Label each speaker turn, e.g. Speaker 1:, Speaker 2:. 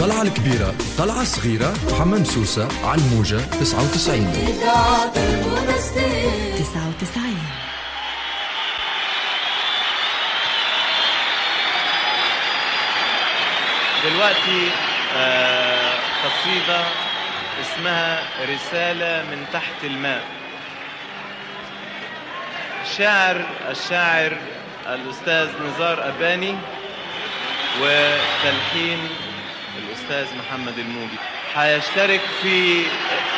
Speaker 1: الطلعة الكبيرة طلعة صغيرة محمد سوسة على الموجة 99
Speaker 2: 99
Speaker 3: دلوقتي آه، قصيدة اسمها رسالة من تحت الماء شاعر الشاعر الأستاذ نزار أباني وتلحين الأستاذ محمد الموجي هيشترك في